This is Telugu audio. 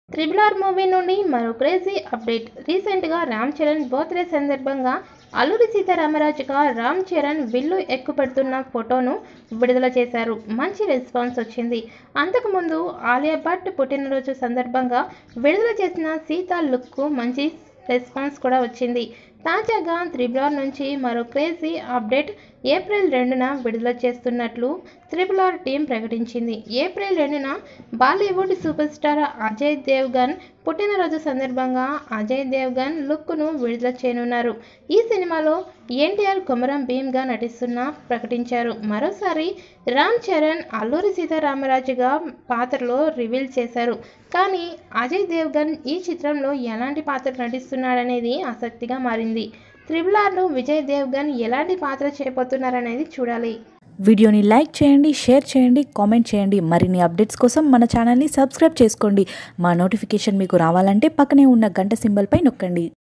త్రిబుల్ ఆర్ మూవీ నుండి మరో క్రేజీ అప్డేట్ రీసెంట్గా రామ్ చరణ్ బర్త్డే సందర్భంగా అల్లూరి సీతారామరాజుగా రామ్ చరణ్ విల్లు ఎక్కుపెడుతున్న ఫోటోను విడుదల చేశారు మంచి రెస్పాన్స్ వచ్చింది అంతకుముందు ఆలియా భట్ పుట్టినరోజు సందర్భంగా విడుదల చేసిన సీతా లుక్కు మంచి రెస్పాన్స్ కూడా వచ్చింది తాజాగా త్రిబుల్ ఆర్ నుంచి మరో క్రేజీ అప్డేట్ ఏప్రిల్ రెండున విడుదల చేస్తున్నట్లు త్రిబుల్ ఆర్ టీం ప్రకటించింది ఏప్రిల్ రెండున Bollywood super star Ajay Devgn పుట్టినరోజు సందర్భంగా అజయ్ దేవ్గన్ లుక్ను విడుదల చేయనున్నారు ఈ సినిమాలో ఎన్టీఆర్ కొమరం భీమ్గా నటిస్తున్న ప్రకటించారు మరోసారి రామ్ చరణ్ అల్లూరి సీతారామరాజుగా పాత్రలో రివీల్ చేశారు కానీ అజయ్ దేవ్గన్ ఈ చిత్రంలో ఎలాంటి పాత్ర నటిస్తున్నాడనేది ఆసక్తిగా మారింది త్రిబుల్ ఆర్లో విజయ్ దేవ్గన్ ఎలాంటి పాత్ర చేయబోతున్నారనేది చూడాలి వీడియోని లైక్ చేయండి షేర్ చేయండి కామెంట్ చేయండి మరిన్ని అప్డేట్స్ కోసం మన ఛానల్ని సబ్స్క్రైబ్ చేసుకోండి మా నోటిఫికేషన్ మీకు రావాలంటే పక్కనే ఉన్న గంట సింబల్పై నొక్కండి